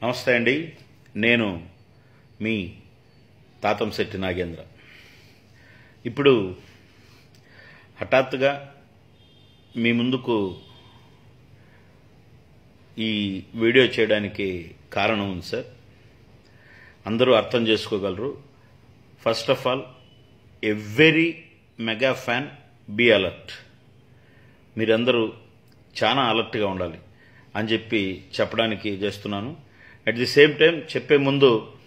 నమస్తే అండి నేను మీ తాతంశెట్టి నాగేంద్ర ఇప్పుడు హఠాత్తుగా మీ ముందుకు ఈ వీడియో చేయడానికి కారణం ఉంది సార్ అందరూ అర్థం చేసుకోగలరు first of all a very mega fan be alert మీరందరూ చాలా అలర్ట్గా ఉండాలి అని చెప్పి చెప్పడానికి చేస్తున్నాను అట్ ది సేమ్ టైం చెప్పే ముందు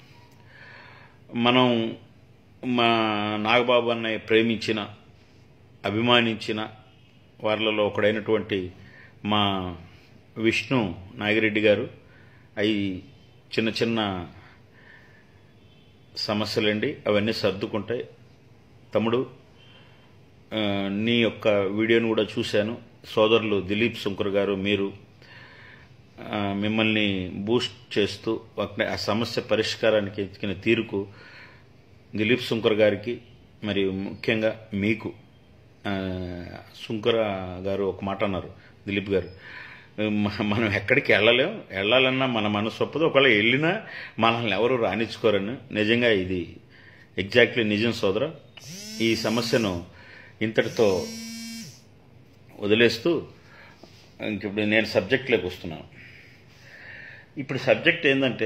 మనం మా నాగబాబు అన్నయ్య ప్రేమించిన అభిమానించిన వాళ్ళలో ఒకడైనటువంటి మా విష్ణు నాగిరెడ్డి గారు అవి చిన్న చిన్న సమస్యలండి అవన్నీ సర్దుకుంటాయి తమ్ముడు ఆ, నీ యొక్క వీడియోను కూడా చూశాను సోదరులు దిలీప్ శంకర్ గారు మీరు ఆ, మిమ్మల్ని బూస్ట్ చేస్తూ ఒక- ఆ సమస్య పరిష్కారానికి ఎత్తికిన తీరుకు దిలీప్ శంకర్ గారికి మరియు ముఖ్యంగా మీకు ఆ, శంకర గారు ఒక మాట అన్నారు దిలీప్ గారు మ- మనం ఎక్కడికి వెళ్ళలేం వెళ్ళాలన్నా మన మనసు ఒప్పదు ఒకవేళ వెళ్ళినా మనల్ని ఎవరు రాణించుకోరని నిజంగా ఇది ఎగ్జాక్ట్లీ నిజం సోదర ఈ సమస్యను ఇంతటితో వదిలేస్తూ ఇంక ఇప్పుడు నేను సబ్జెక్ట్లోకి వస్తున్నాను ఇప్పుడు సబ్జెక్ట్ ఏంటంటే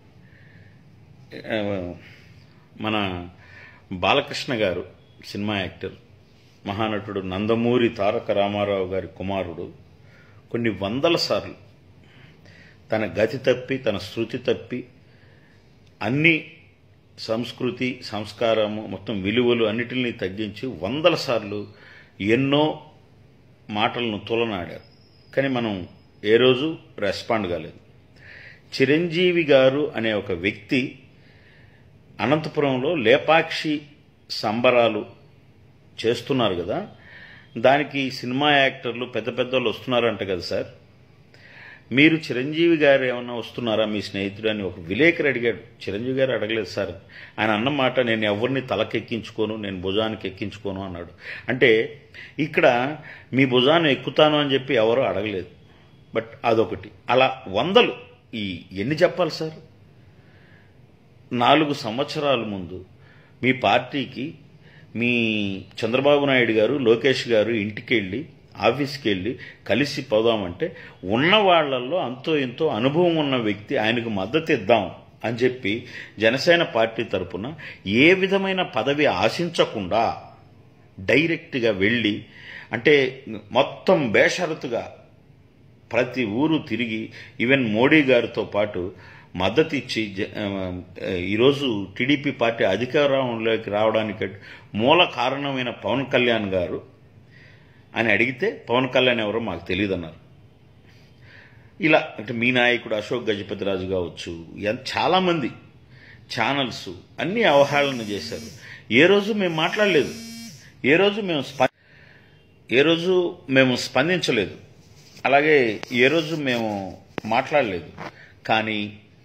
ఆ, మన బాలకృష్ణ గారు సినిమా యాక్టర్ మహానటుడు నందమూరి తారక రామారావు గారి కుమారుడు కొన్ని వందల సార్లు తన గతి తప్పి తన శృతి తప్పి అన్ని సంస్కృతి సంస్కారము మొత్తం విలువలు అన్నిటిని తగ్గించి వందల సార్లు ఎన్నో మాటలను తులనాడారు కానీ మనం ఏ రోజు రెస్పాండ్ కాలేదు చిరంజీవి గారు అనే ఒక వ్యక్తి అనంతపురంలో లేపాక్షి సంబరాలు చేస్తున్నారు కదా దానికి సినిమా యాక్టర్లు పెద్ద పెద్ద వాళ్ళు వస్తున్నారంట కదా సార్ మీరు చిరంజీవి గారు ఏమన్నా వస్తున్నారా మీ స్నేహితుడు అని ఒక విలేకరు అడిగాడు చిరంజీవి గారు అడగలేదు సార్ ఆయన అన్న మాట నేను ఎవరిని తలకెక్కించుకోను నేను భుజానికి ఎక్కించుకోను అన్నాడు అంటే ఇక్కడ మీ భుజాన్ని ఎక్కుతాను అని చెప్పి ఎవరూ అడగలేదు బట్ అదొకటి అలా వందలు ఈ ఎన్ని చెప్పాలి సార్ నాలుగు సంవత్సరాల ముందు మీ పార్టీకి మీ చంద్రబాబు నాయుడు గారు లోకేష్ గారు ఇంటికి వెళ్ళి ఆఫీస్కి వెళ్ళి కలిసి పోదామంటే ఉన్న వాళ్ళల్లో అంతో ఎంతో అనుభవం ఉన్న వ్యక్తి ఆయనకు మద్దతు ఇద్దాం అని చెప్పి జనసేన పార్టీ తరపున ఏ విధమైన పదవి ఆశించకుండా డైరెక్ట్గా వెళ్ళి అంటే మొత్తం బేషరతుగా ప్రతి ఊరు తిరిగి ఈవెన్ మోడీ గారితో పాటు మద్దతు ఇచ్చి జ- ఆ, ఈరోజు టీడీపీ పార్టీ అధికారంలోకి రావడానికి మూల కారణమైన పవన్ కళ్యాణ్ గారు అని అడిగితే పవన్ కళ్యాణ్ ఎవరో మాకు తెలియదన్నారు ఇలా అంటే మీ నాయకుడు అశోక్ గజపతిరాజు కావచ్చు ఎంత- చాలామంది ఛానల్స్ అన్ని అవహేళన చేశారు ఏ రోజు మేము మాట్లాడలేదు ఏ రోజు మేము స్ప ఏ రోజు మేము స్పందించలేదు అలాగే ఏ రోజు మేము మాట్లాడలేదు కానీ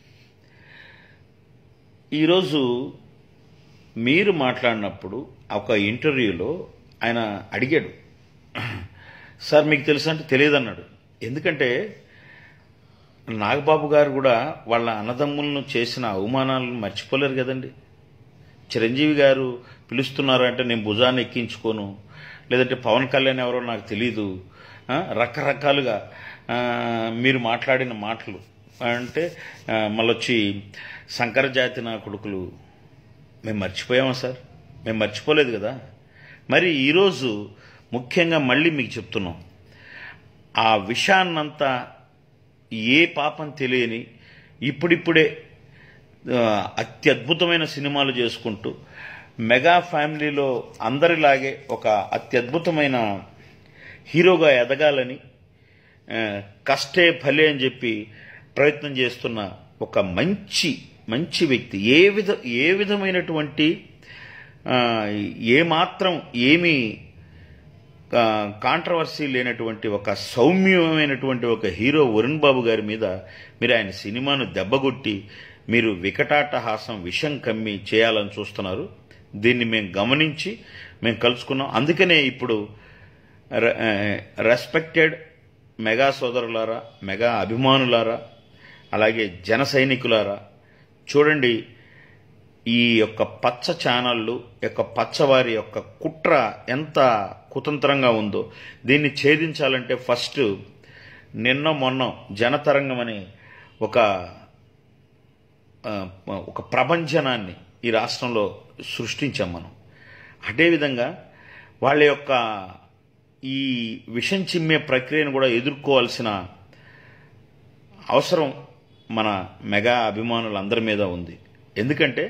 ఈరోజు మీరు మాట్లాడినప్పుడు ఒక ఇంటర్వ్యూలో ఆయన అడిగాడు సార్ మీకు తెలుసా అంటే తెలియదు అన్నాడు ఎందుకంటే నాగబాబు గారు కూడా వాళ్ళ అన్నదమ్ములను చేసిన అవమానాలను మర్చిపోలేరు కదండి చిరంజీవి గారు పిలుస్తున్నారు అంటే నేను భుజాన్ని ఎక్కించుకోను లేదంటే పవన్ కళ్యాణ్ ఎవరో నాకు తెలీదు ఆ, రకరకాలుగా ఆ, మీరు మాట్లాడిన మాటలు అంటే ఆ, మళ్ళొచ్చి శంకర జాతి నా కొడుకులు మేము మర్చిపోయామా సార్ మేము మర్చిపోలేదు కదా మరి ఈరోజు ముఖ్యంగా మళ్ళీ మీకు చెప్తున్నాం ఆ విషయాన్నంతా ఏ పాపం తెలియని ఇప్పుడిప్పుడే ఆ, అత్యద్భుతమైన సినిమాలు చేసుకుంటూ మెగా ఫ్యామిలీలో అందరిలాగే ఒక అత్యద్భుతమైన హీరోగా ఎదగాలని ఆ, కష్టే ఫలే అని చెప్పి ప్రయత్నం చేస్తున్న ఒక మంచి మంచి వ్యక్తి ఏ విధ ఏ విధమైనటువంటి ఆ, ఏ మాత్రం ఏమీ కాంట్రవర్సీ లేనటువంటి ఒక సౌమ్యమైనటువంటి ఒక హీరో వరుణ్ బాబు గారి మీద మీరు ఆయన సినిమాను దెబ్బగొట్టి మీరు వికటాటహాసం విషం కమ్మి చేయాలని చూస్తున్నారు దీన్ని మేము గమనించి మేము కలుసుకున్నాం అందుకనే ఇప్పుడు రెస్పెక్టెడ్ మెగా సోదరులారా మెగా అభిమానులారా అలాగే జన సైనికులారా చూడండి ఈ యొక్క పచ్చ ఛానళ్ళు యొక్క పచ్చవారి యొక్క కుట్ర ఎంత కుతంత్రంగా ఉందో దీన్ని ఛేదించాలంటే ఫస్ట్ నిన్న మొన్న జనతరంగం అని ఒక ఆ, ఒక ప్రపంచనాన్ని ఈ రాష్ట్రంలో సృష్టించాం మనం అదేవిధంగా వాళ్ళ యొక్క ఈ విషం చిమ్మే ప్రక్రియను కూడా ఎదుర్కోవాల్సిన అవసరం మన మెగా అభిమానులందరి మీద ఉంది ఎందుకంటే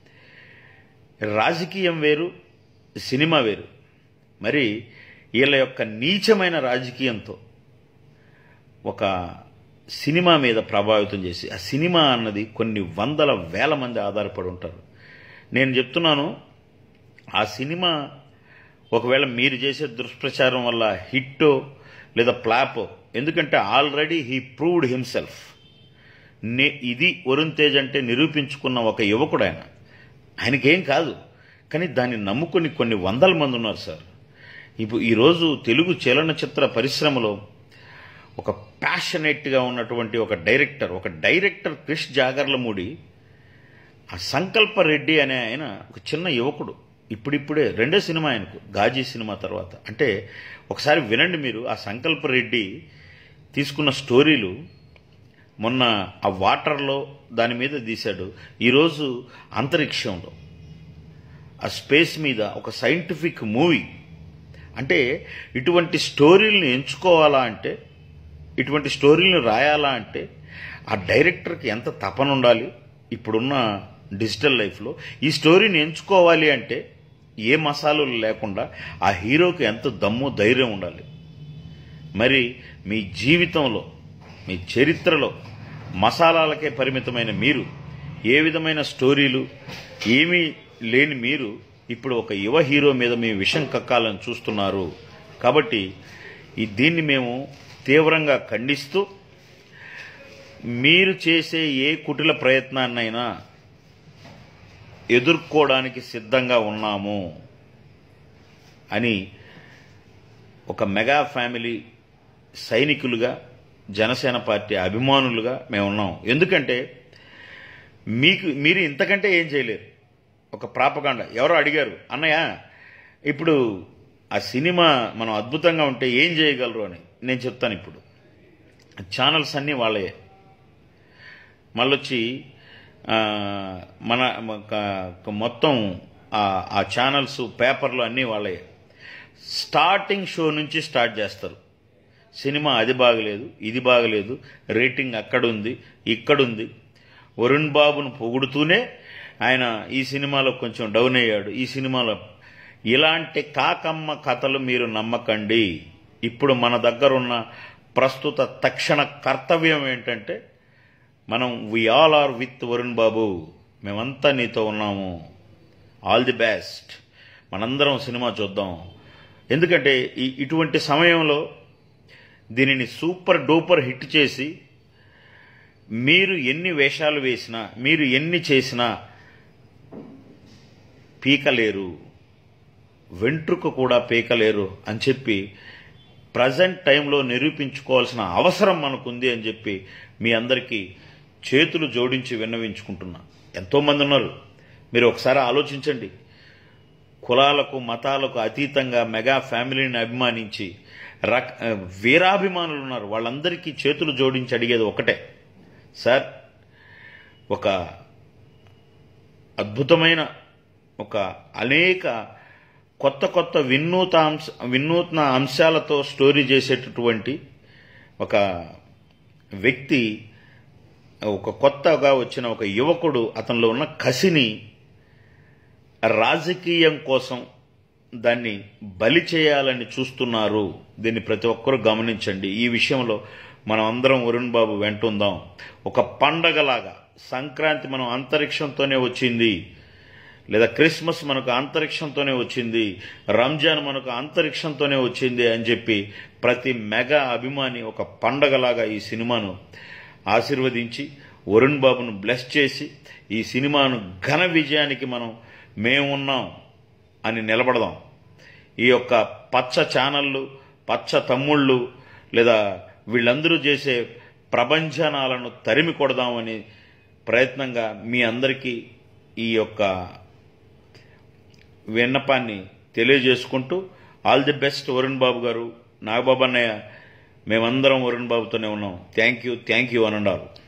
రాజకీయం వేరు సినిమా వేరు మరి వీళ్ళ యొక్క నీచమైన రాజకీయంతో ఒక సినిమా మీద ప్రభావితం చేసి ఆ సినిమా అన్నది కొన్ని వందల వేల మంది ఆధారపడి ఉంటారు నేను చెప్తున్నాను ఆ సినిమా ఒకవేళ మీరు చేసే దుష్ప్రచారం వల్ల హిట్టో లేదా ప్లాపో ఎందుకంటే ఆల్రెడీ హీ ప్రూవ్డ్ హిమ్సెల్ఫ్ నే ఇది వరుణ్ తేజ్ అంటే నిరూపించుకున్న ఒక యువకుడు ఆయన ఆయనకేం కాదు కానీ దాన్ని నమ్ముకుని కొన్ని వందల మంది ఉన్నారు సార్ ఇప్పుడు ఈరోజు తెలుగు చలనచిత్ర పరిశ్రమలో ఒక ప్యాషనేట్గా ఉన్నటువంటి ఒక డైరెక్టర్ ఒక డైరెక్టర్ క్రిష్ జాగర్లమూడి ఆ సంకల్ప రెడ్డి అనే ఆయన ఒక చిన్న యువకుడు ఇప్పుడిప్పుడే రెండో సినిమా ఆయనకు గాజీ సినిమా తర్వాత అంటే ఒకసారి వినండి మీరు ఆ సంకల్ప రెడ్డి తీసుకున్న స్టోరీలు మొన్న ఆ వాటర్లో దాని మీద తీశాడు ఈరోజు అంతరిక్షంలో ఆ స్పేస్ మీద ఒక సైంటిఫిక్ మూవీ అంటే ఇటువంటి స్టోరీలను ఎంచుకోవాలా అంటే ఇటువంటి స్టోరీలను రాయాలా అంటే ఆ డైరెక్టర్కి ఎంత తపన ఉండాలి ఇప్పుడున్న డిజిటల్ లైఫ్లో ఈ స్టోరీని ఎంచుకోవాలి అంటే ఏ మసాలాలు లేకుండా ఆ హీరోకి ఎంత దమ్ము ధైర్యం ఉండాలి మరి మీ జీవితంలో మీ చరిత్రలో మసాలాలకే పరిమితమైన మీరు ఏ విధమైన స్టోరీలు ఏమీ లేని మీరు ఇప్పుడు ఒక యువ హీరో మీద మీ విషం కక్కాలని చూస్తున్నారు కాబట్టి ఈ దీన్ని మేము తీవ్రంగా ఖండిస్తూ మీరు చేసే ఏ కుటిల ప్రయత్నాన్నైనా ఎదుర్కోవడానికి సిద్ధంగా ఉన్నాము అని ఒక మెగా ఫ్యామిలీ సైనికులుగా జనసేన పార్టీ అభిమానులుగా మేము ఉన్నాం ఎందుకంటే మీకు మీరు ఇంతకంటే ఏం చేయలేరు ఒక ప్రాపకాండ ఎవరో అడిగారు అన్నయ్య ఇప్పుడు ఆ సినిమా మనం అద్భుతంగా ఉంటే ఏం చేయగలరు అని నేను చెప్తాను ఇప్పుడు ఛానల్స్ అన్నీ వాళ్ళయే మళ్ళొచ్చి ఆ, మన క- మొత్తం ఆ- ఆ ఛానల్స్ పేపర్లు అన్నీ వాళ్ళయే స్టార్టింగ్ షో నుంచి స్టార్ట్ చేస్తారు సినిమా అది బాగలేదు ఇది బాగలేదు రేటింగ్ అక్కడుంది ఇక్కడుంది వరుణ్ బాబును పొగుడుతూనే ఆయన ఈ సినిమాలో కొంచెం డౌన్ అయ్యాడు ఈ సినిమాలో ఇలాంటి కాకమ్మ కథలు మీరు నమ్మకండి ఇప్పుడు మన దగ్గరున్న ప్రస్తుత తక్షణ కర్తవ్యం ఏంటంటే మనం we all are with Varun Babu మేమంతా నీతో ఉన్నాము ఆల్ ది బెస్ట్ మనందరం సినిమా చూద్దాం ఎందుకంటే ఈ ఇటువంటి సమయంలో దీనిని సూపర్ డూపర్ హిట్ చేసి మీరు ఎన్ని వేషాలు వేసినా మీరు ఎన్ని చేసినా పీకలేరు వెంట్రుక కూడా పీకలేరు అని చెప్పి ప్రజెంట్ టైంలో నిరూపించుకోవాల్సిన అవసరం మనకుంది అని చెప్పి మీ అందరికీ చేతులు జోడించి విన్నవించుకుంటున్నా ఎంతోమంది ఉన్నారు మీరు ఒకసారి ఆలోచించండి కులాలకు మతాలకు అతీతంగా మెగా ఫ్యామిలీని అభిమానించి రక వీరాభిమానులు ఉన్నారు వాళ్ళందరికీ చేతులు జోడించి అడిగేది ఒకటే సార్ ఒక అద్భుతమైన ఒక అనేక కొత్త కొత్త వినూత అంశ వినూత్న అంశాలతో స్టోరీ చేసేటటువంటి ఒక వ్యక్తి ఒక కొత్తగా వచ్చిన ఒక యువకుడు అతనిలో ఉన్న కసిని రాజకీయం కోసం దాన్ని బలి చేయాలని చూస్తున్నారు దీన్ని ప్రతి ఒక్కరూ గమనించండి ఈ విషయంలో మనం అందరం వరుణ్ బాబు వెంటుందాం ఒక పండగలాగా సంక్రాంతి మనం అంతరిక్షంతోనే వచ్చింది లేదా క్రిస్మస్ మనకు అంతరిక్షంతోనే వచ్చింది రంజాన్ మనకు అంతరిక్షంతోనే వచ్చింది అని చెప్పి ప్రతి మెగా అభిమాని ఒక పండగలాగా ఈ సినిమాను ఆశీర్వదించి వరుణ్ బాబును బ్లెస్ చేసి ఈ సినిమాను ఘన విజయానికి మనం మేమున్నాం అని నిలబడదాం ఈ యొక్క పచ్చ ఛానళ్ళు పచ్చ తమ్ముళ్ళు లేదా వీళ్ళందరూ చేసే ప్రభంజనాలను తరిమి కొడదామని ప్రయత్నంగా మీ అందరికీ ఈ యొక్క విన్నపాన్ని తెలియజేసుకుంటూ all the best Varun Babu garu Nagababu అన్నయ్య మేమందరం వరుణ్ బాబుతోనే ఉన్నాం థ్యాంక్ యూ థ్యాంక్ యూ అనండారు